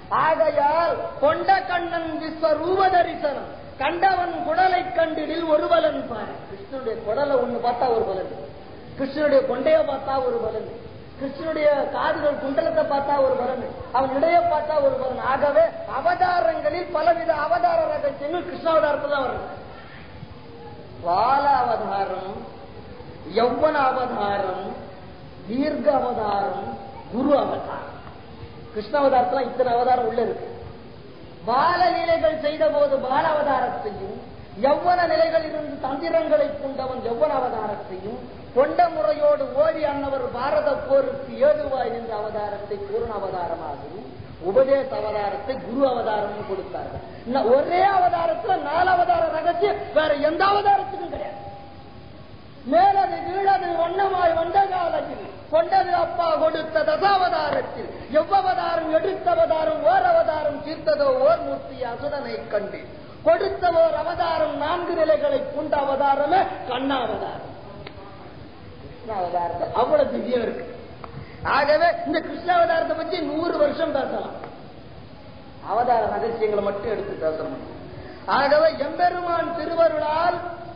ஆகையால் கொண்ட கண்ணன் விஸ்வரூப தரிசனம் கண்டவன் குடலை கண்டிடில் ஒரு பலன் பாரு கிருஷ்ணனுடைய குடலை ஒண்ணு பார்த்தா ஒரு பலன் கிருஷ்ணனுடைய கொண்டைய பார்த்தா ஒரு பலன் கிருஷ்ணனுடைய காதுகள் குண்டலத்தை பார்த்தா ஒரு பலன் அவன் இடைய பார்த்தா ஒரு பலன் ஆகவே அவதாரங்களில் பலவித அவதார ரகசியங்கள் கிருஷ்ணாவதாரத்தில் தான் வருது பால அவதாரம் யௌவன அவதாரம் தீர்க்க அவதாரம் குரு அவதாரம் கிருஷ்ண அவதாரத்துல இத்தனை அவதாரம் உள்ள இருக்கு பால நிலைகள் செய்த போது பால அவதாரத்தையும் யௌவன நிலைகள் இருந்து தந்திரங்களை கொண்டவன் யௌவன அவதாரத்தையும் கொண்ட முறையோடு ஓடி அன்னவர் பாரத போருக்கு ஏதுவாய் என்ற அவதாரத்தை பூர்ண அவதாரமாகவும் உபதேச அவதாரத்தை குரு அவதாரம் கொடுத்தார்கள் இன்னும் ஒரே அவதாரத்துல நாலு அவதார ரகசியம் வேற எந்த அவதாரத்துக்கும் கிடையாது மேலது கீழது வண்ணமாய் வந்த காலத்தில் கொண்டது அப்பா கொடுத்த தசாவதாரத்தில் எவ்வவதாரம் எடுத்தவதாரம் ஓர் அவதாரம் தீர்த்ததோ ஓர் மூர்த்தி அசுரனை கண்டு கொடுத்த ஓர் அவதாரம் நான்கு நிலைகளை கொண்ட அவதாரமே கண்ணாவதாரம் கிருஷ்ணாவதாரத்தை அவ்வளவு திவ்யம் இருக்கு ஆகவே இந்த கிருஷ்ணாவதாரத்தை பத்தி நூறு வருஷம் பேசலாம் அவதார ரகசியங்களை மட்டும் எடுத்து பேசணும் ஆகவே எம்பெருமான் திருவருளால்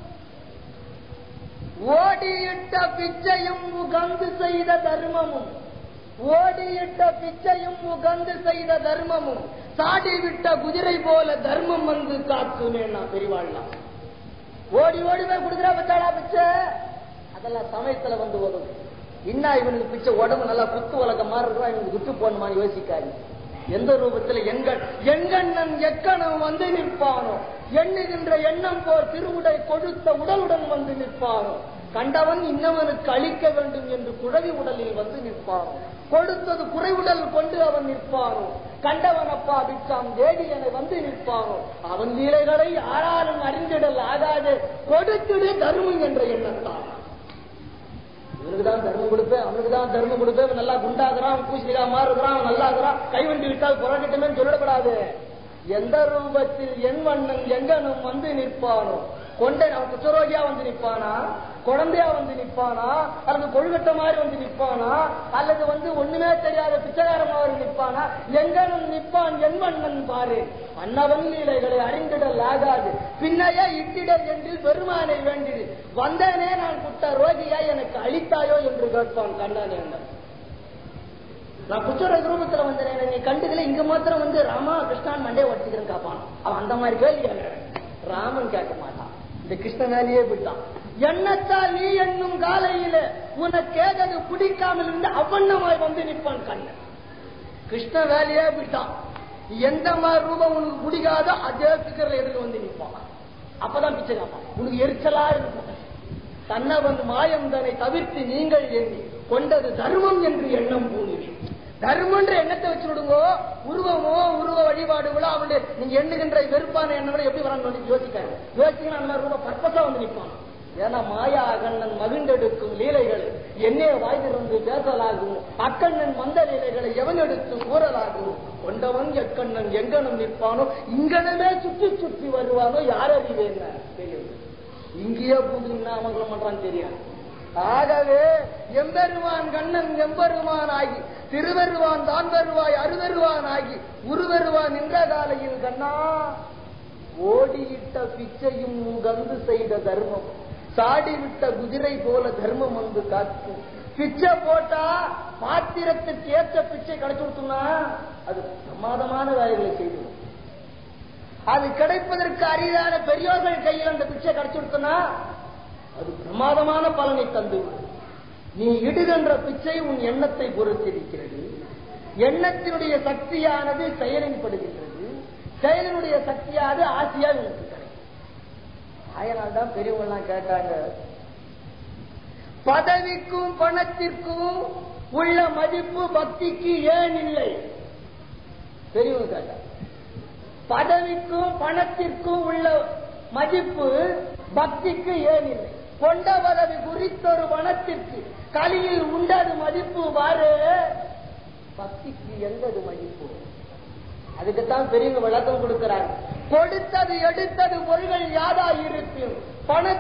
ஓடியிட்ட பிச்சையும் உகந்து செய்த தர்மமும் ஓடியிட்ட பிச்சையும் உகந்து செய்த தர்மமும் சாடி விட்ட குதிரை போல தர்மம் வந்து காக்குமே நான் பெரிவாழ்லாம் ஓடி ஓடி போய் குடுக்குறா பச்சாடா பிச்சை அதெல்லாம் சமயத்துல வந்து உதவும் இன்னா இவனுக்கு பிச்சை உடம்பு நல்லா குத்து வழக்க மாதிரி இருக்கா இவனுக்கு குத்து போடணுமான்னு யோசிக்காது எந்த ரூபத்துல எண்கள் எங்கண்ணன் எக்கணம் வந்து நிற்பானோ எண்ணுகின்ற எண்ணம் போர் திருவுடை கொடுத்த உடலுடன் வந்து நிற்பானோ கண்டவன் இன்னவனுக்கு அளிக்க வேண்டும் என்று குழவி உடலில் வந்து நிற்பானோ கொடுத்தது குறைவுடல் கொண்டு அவன் நிற்பானோ கண்டவன் அப்பா விட்டாம் தேடியனை வந்து நிற்பானோ அவன் லீலைகளை யாராலும் அறிந்திடல் ஆகாது கொடுத்திடு தருமம் என்ற எண்ணத்தான் இவனுக்கு தான் தர்மம் கொடுப்பேன் அவனுக்கு தான் தர்மம் கொடுப்பேன் இவன் நல்லா குண்டாகிறான் பூசணிக்கா மாறுகிறான் அவன் நல்லா இருக்கிறான் கைவண்டி விட்டால் புறக்கட்டுமே சொல்லப்படாது எந்த ரூபத்தில் என் வண்ணன் எங்கனும் வந்து நிற்பானோ கொண்டை அவன் குச்சரோகியா வந்து நிற்பானா குழந்தையா வந்து நிற்பானா அல்லது கொழுகட்ட மாதிரி வந்து நிற்பானா அல்லது வந்து ஒண்ணுமே தெரியாத பிச்சைக்கார மாதிரி நிற்பானா எங்கனும் நிற்பான் என் வண்ணன் பாரு அன்னவன் லீலைகளை அறிந்திடல் ஆகாது பின்னையே இட்டிடல் என்று பெருமானை வேண்டிடு வந்தேனே நான் குட்ட ரோகியா எனக்கு அளித்தாயோ என்று கேட்பான் கண்டானே என்றான். நான் குச்சோட ரூபத்துல வந்தேன் நீ கண்டுக்கல இங்க மாத்திரம் வந்து ராமா கிருஷ்ணான் மண்டே ஒட்டிக்கிறேன் காப்பான் அவன் அந்த மாதிரி கேள்வி கேட்கிறான். ராமன் கேட்க மாட்டான் இந்த கிருஷ்ண வேலையே விட்டான் எண்ணத்தால் நீ என்னும் காலையில உனக்கு ஏதது பிடிக்காமல் இருந்து அவண்ணமாய் வந்து நிற்பான் கண்ணன் கிருஷ்ண வேலையே விட்டான் எந்த மாதிரி ரூபம் உனக்கு பிடிக்காதோ அதே பிக்கர்ல எதிர்க்க வந்து நிற்பான் அப்பதான் பிச்சை காப்பான் உனக்கு எரிச்சலா இருக்கும் தன்னை வந்து மாயம் தன்னை தவிர்த்து நீங்கள் எண்ணி கொண்டது தர்மம் என்று எண்ணம் பூணுவேன் தர்மன்ற எண்ணத்தை வச்சு விடுங்கோ உருவமோ உருவ வழிபாடுகளோ அவனுடைய நீங்க எண்ணுகின்ற வெறுப்பான எண்ணங்களோ எப்படி வரான்னு யோசிக்காரு யோசிக்கணும் அந்த மாதிரி ரூபம் பர்பஸா வந்து நிற்பான் ஏன்னா மாயா அகண்ணன் மகிழ்ந்தெடுக்கும் லீலைகள் என்னே வாய் திறந்து பேசலாகும் அக்கண்ணன் மந்த லீலைகளை எவன் எடுத்து கூறலாகும் கொண்டவன் எக்கண்ணன் எங்கனும் நிற்பானோ இங்கனமே சுற்றி சுற்றி வருவானோ யார் அறிவேன் தெரியும் இங்கேயே பூந்து நாமங்கலம் பண்றான்னு தெரியும் ஆகவே எம்பெருவான் கண்ணன் எம்பெருமான் ஆகி திருவருவான் தான் வருவாய் அருவருவான் ஆகி உருவருவான் நின்ற காலையில் கண்ணா ஓடியிட்ட பிச்சையும் உகந்து செய்த தர்மம் சாடிவிட்ட குதிரை போல தர்மம் வந்து காக்கும் பிச்சை போட்டா பாத்திரத்துக்கு ஏற்ற பிச்சை கிடைச்சு கொடுத்தோம்னா அது பிரமாதமான வேலைகளை செய்து அது கிடைப்பதற்கு அரிதான பெரியோர்கள் கையில் அந்த பிச்சை கிடைச்சு கொடுத்தனா அது பிரமாதமான பலனை தந்து நீ இடுகின்ற பிச்சை உன் எண்ணத்தை பொறுத்திருக்கிறது எண்ணத்தினுடைய சக்தியானது செயலின் படுகின்றது செயலினுடைய சக்தியானது ஆசையா உனக்கு கிடைக்கும் அதனால் தான் பெரியவங்க எல்லாம் கேட்டாங்க பதவிக்கும் பணத்திற்கும் உள்ள மதிப்பு பக்திக்கு ஏன் இல்லை பெரியவங்க கேட்டாங்க பதவிக்கும் பணத்திற்கும் உள்ள மதிப்பு பக்திக்கு ஏன் இல்லை கொண்ட பதவி குறித்தொரு பணத்திற்கு கலியில் உண்டது மதிப்பு வாரு பக்திக்கு எங்கது மதிப்பு அதுக்குத்தான் பெரியவங்க விளக்கம் கொடுக்கிறாங்க கொடுத்தது எடுத்தது பொருள்கள் யாதா இருப்பினும்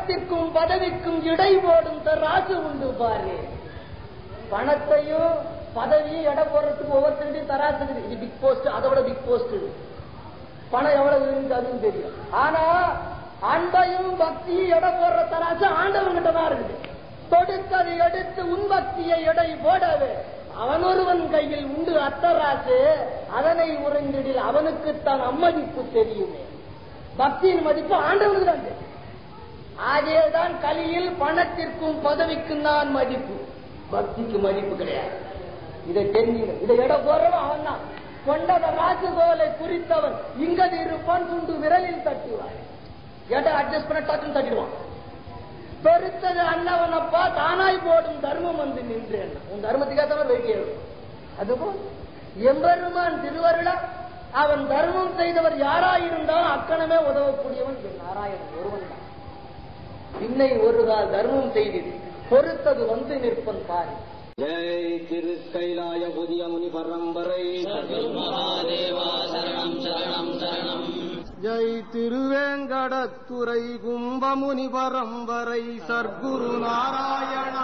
பணத்திற்கும் பதவிக்கும் இடை போடும் தராசு உண்டு பாரு பணத்தையும் பதவி எடை போடுறதுக்கு ஒவ்வொருத்தருடையும் தராசு இருக்குது இது பிக் போஸ்ட் அதை விட பிக் போஸ்ட் இது பணம் எவ்வளவு இருக்கு அதுவும் தெரியும் ஆனா அன்பையும் பக்தியும் எடை போடுற தராசு ஆண்டவன்கிட்ட தான் இருக்குது தொடுத்தது எடுத்து உன் பக்தியை எடை போடவே அவன் ஒருவன் கையில் உண்டு அத்தராசு அதனை உறைந்திடில் அவனுக்குத்தான் அம்மதிப்பு தெரியுமே பக்தியின் மதிப்பு ஆண்டவனுக்கு தான் தெரியும் ஆகேதான் கலியில் பணத்திற்கும் பதவிக்கும் தான் மதிப்பு பக்திக்கு மதிப்பு கிடையாது இதை தெரிஞ்சுக்கணும் இதை எடை போறவன் அவன் தான் கொண்டத ராசுகோலை குறித்தவன் இங்கது இருப்பான் துண்டு விரலில் தட்டுவான் எடை அட்ஜஸ்ட் பண்ண டக்குன்னு தட்டிடுவான் பெருத்தது அன்னவனப்பா தானாய் போடும் தர்மம் வந்து நின்று உன் தர்மத்துக்காக வெயிட்டிய அதுபோல் எம்பெருமான் திருவருளா அவன் தர்மம் செய்தவர் யாராயிருந்தாலும் அக்கணமே உதவக்கூடியவன் என் நாராயணன் ஒருவன் தான் பின்னை ஒரு கால் தர்மம் செய்தது பொறுத்தது வந்து நிற்பன் பாரு ஜெய் திரு கைலாய புதிய முனி பரம்பரை மகாதேவா சரணம் சரணம் சரணம் ஜெய் திருவேங்கடத்துறை கும்பமுனி பரம்பரை சர்க்குரு நாராயணா